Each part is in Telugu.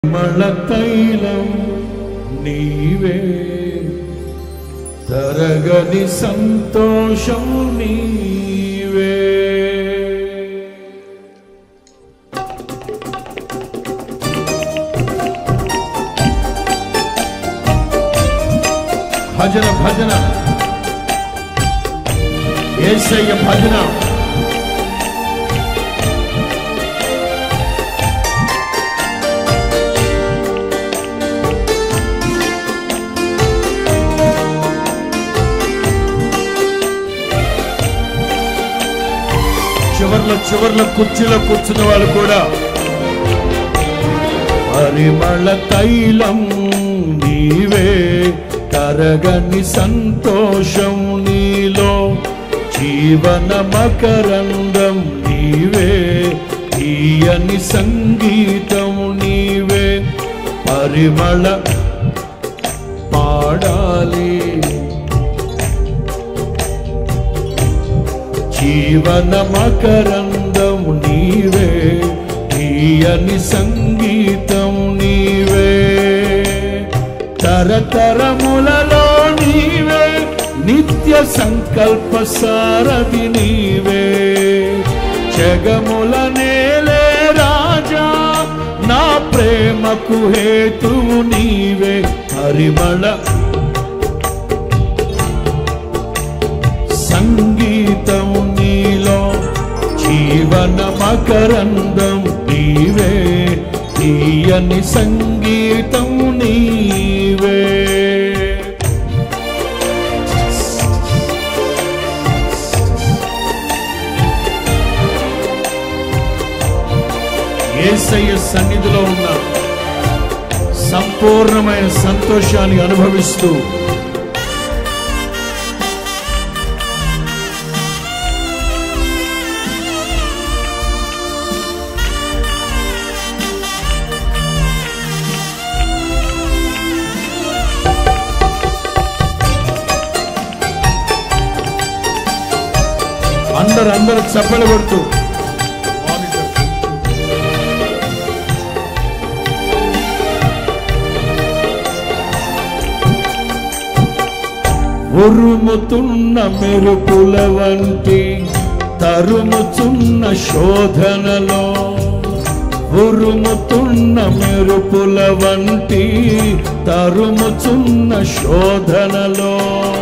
మళ తైలం నీవే తరగని సంతోషం నీవే భజన భజన ఏసయ్య భజన చివర్ల చివర్ల కుర్చీలో కూర్చున్న వాళ్ళు కూడా పరిమళ తైలం నీవే కరగని సంతోషం నీలో జీవన మకరందం నీవే తీయని సంగీతం నీవే పరిమళ పాడాలి జీవన మకరందం నీవే తీయని సంగీతం నీవే తరతరములలో నీవే నిత్య సంకల్ప సారథి నీవే జగముల నేలే రాజా నా ప్రేమకు హేతువు నీవే పరిమళ సంగీతం నీలో జీవన మకరందం నీవే తీయని సంగీతం నీవే ఏసయ్య సన్నిధిలో ఉన్న సంపూర్ణమైన సంతోషాన్ని అనుభవిస్తూ అందరు అందరు చప్పలు కొడుతూ ఉరుముతున్న మెరుపుల వంటి తరుముతున్న శోధనలో ఉరుముతున్న మెరుపుల వంటి తరుముచున్న శోధనలో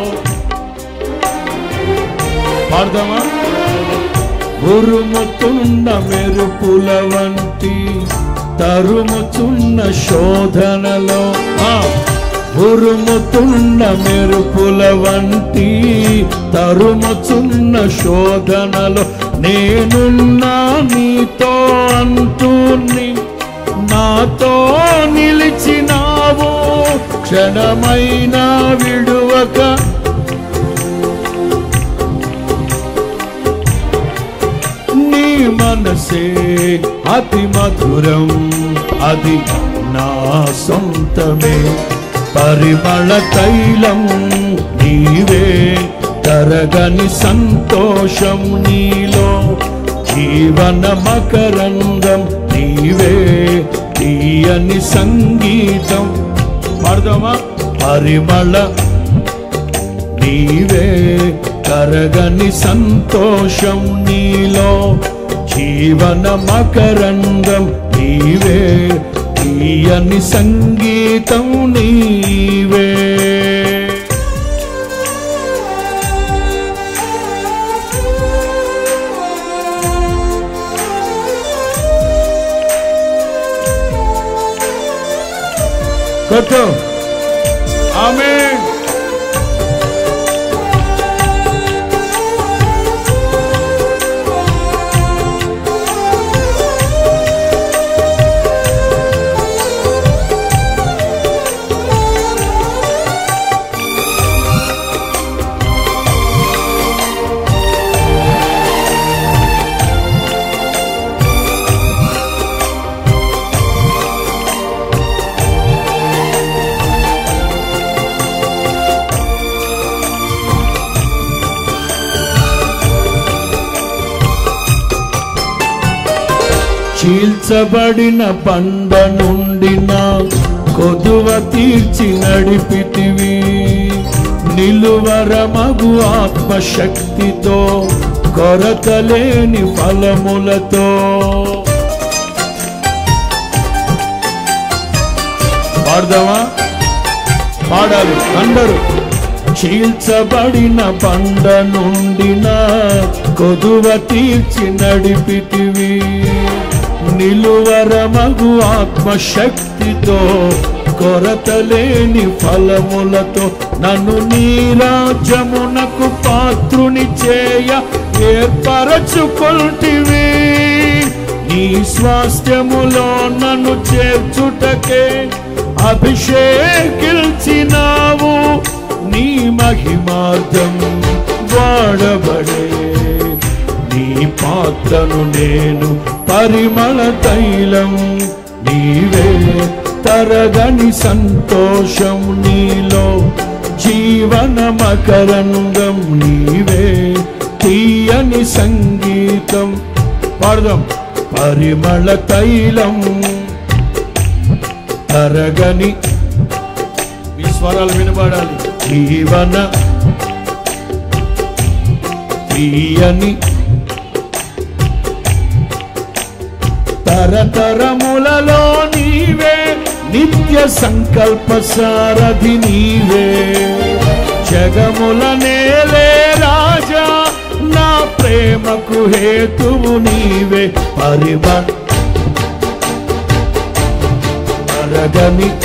పాడదామా ఉరుముతున్న మెరుపుల వంటి తరుముచున్న శోధనలో ఆ, ఉరుముతున్న మెరుపుల వంటి తరుముచున్న శోధనలో నేనున్నా నీతో అంటూ నీ నాతో నిలిచినావు క్షణమైనా విడువక నీ మనసే అతి మధురం అది నా సొంతమే పరిమళ తైలం నీవే తరగని సంతోషం నీలో జీవన మకరంగం నీవే తీయని సంగీతం పాడదామా పరిమళ నీవే కరగని సంతోషం నీలో జీవన మకరంగం నీవే తీయని సంగీతం నీవే కొట్టు ఆమేన్ చీల్చబడిన పండ నుండి నా కొదువ తీర్చి నడిపితివి నిలువరమగు ఆత్మశక్తితో కొరతలేని ఫలములతో పాడదామా పాడాలి అందరూ చీల్చబడిన పండ నుండి నా కొదువ తీర్చి నడిపితివి నిలువరమగు ఆత్మశక్తితో కొరతలేని ఫలములతో నన్ను నీ రాజ్యమునకు పాత్రుని చేయ ఏర్పరచుకొల్టివి నీ స్వాస్థ్యములో నన్ను చేర్చుటకే అభిషేకిల్చినావు నీ మహిమార్థం వాడబడే నీ పాత్రను నేను పరిమళ తైలం నీవే తరగని సంతోషం నీలో జీవన మకరంగం నీవే తీయని సంగీతం పాడదాం పరిమళ తైలం తరగని మీ స్వరాలు వినబడాలి జీవన తీయని తరతరములలో నీవే నిత్య సంకల్ప సారథి నీవే జగముల నేలే రాజా నా ప్రేమకు హేతువు నీవే పరిమ తరగని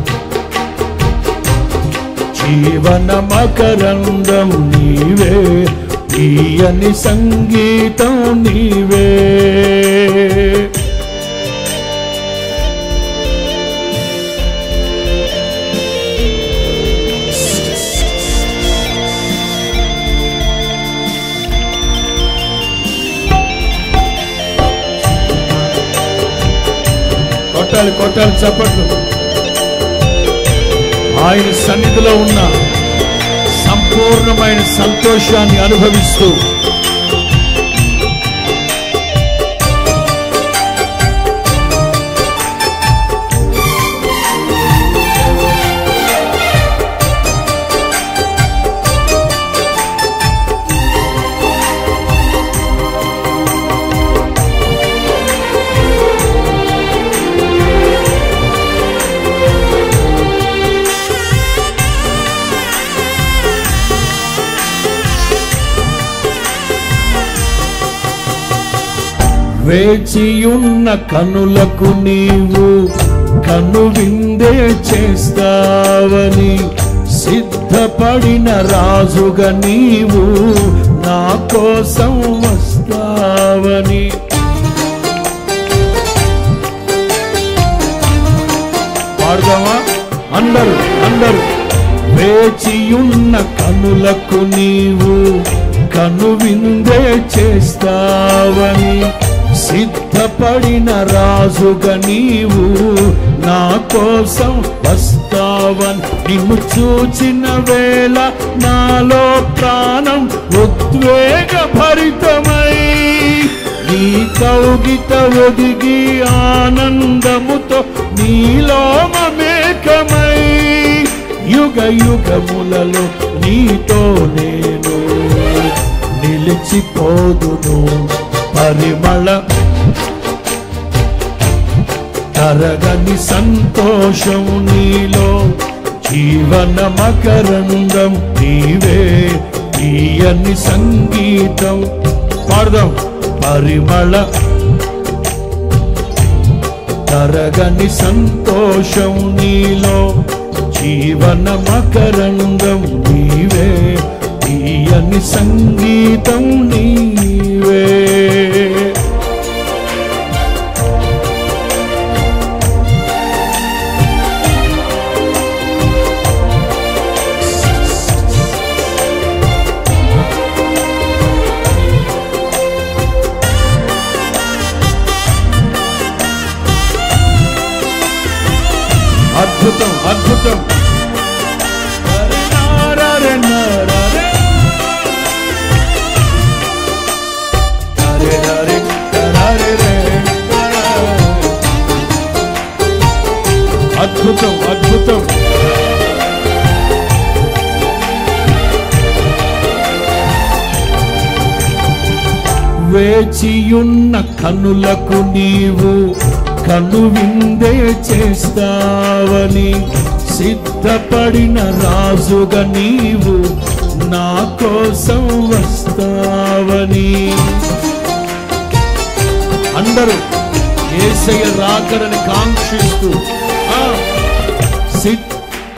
జీవన మకరందం నీవే తీయని సంగీతం నీవే కొట్టాలి కొట్టాలి చప్పట్లు ఆయన సన్నిధిలో ఉన్న సంపూర్ణమైన సంతోషాన్ని అనుభవిస్తూ వేచియున్న కనులకు నీవు కను విందే చేస్తావని సిద్ధపడిన రాజుగా నీవు నా కోసం వస్తావని పాడదామా అందరు అందరు వేచియున్న కనులకు నీవు కను విందే చేస్తావని సిద్ధపడిన రాజుగా నీవు నా కోసం వస్తావని నిన్ను చూచిన వేళ నాలో ప్రాణం ఉద్వేగ భరితమై నీ కౌగిత ఒదిగి ఆనందముతో నీలో మమేకమై యుగ యుగములలో నీతో నేను నిలిచిపోదును పరిమళ తరగని సంతోషం నీలో జీవన మకరందం నీవే తీయని సంగీతం పాడదాం పరిమళ తరగని సంతోషం నీలో జీవన మకరంగం నీవే తీయని సంగీతం నీవే అద్భుతం అద్భుతం అద్భుతం అద్భుతం వేచియున్న కనులకు నీవు కనువిందే చేస్తావని సిద్ధపడిన రాజుగా నీవు నా కోసం వస్తావని అందరూ ఏసయ్య రాకడని కాంక్షిస్తూ ఆ, సిద్ధ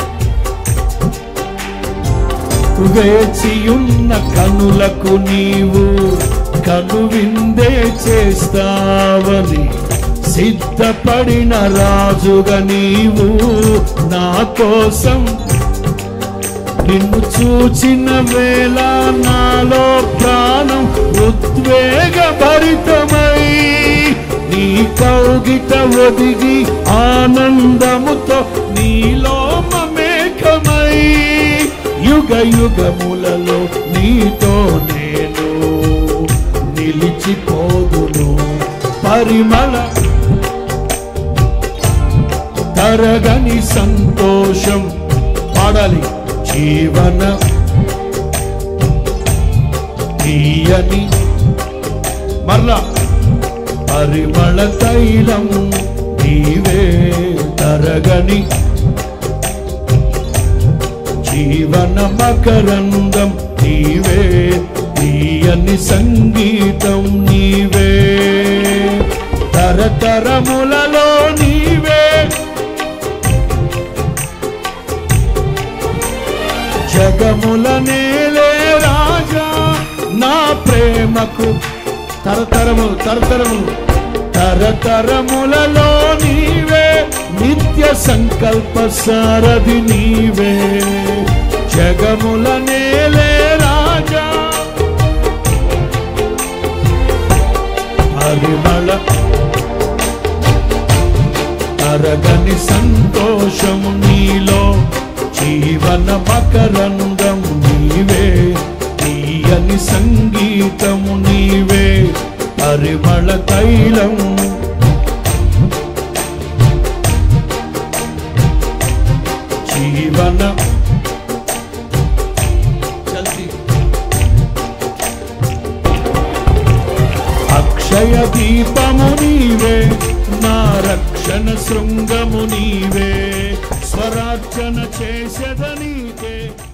వేచియున్న కనులకు నీవు కనువిందే చేస్తావని సిద్ధపడిన రాజుగా నీవు నా కోసం నిన్ను చూచిన వేళ నాలో ప్రాణం ఉద్వేగభరితమై నీ కౌగిట ఒదిగి ఆనందముతో నీలో మమేకమై యుగ యుగములలో నీతో నేను నిలిచిపోదును పరిమళ తరగని సంతోషం పాడాలి జీవన తీయని మరలా పరిమళ తైలం నీవే తరగని జీవన మకరందం నీవే తీయని సంగీతం నీవే తరతరములలో నీవే జగముల నేలే రాజా నా ప్రేమకు తరతరములు తరతరములు తరతరములలో నీవే నిత్య సంకల్ప సారథి నీవే జగముల నేలే రాజా పరిమళ అరగని సంతోషము నీలో జీవన మకరందం నీవే తీయని సంగీతము నీవే పరిమళ తైలం జీవన జల్దీ. అక్షయ దీపము నీవే నా రక్షణ శృంగము నీవే స్వరార్చన చేసెద నీకే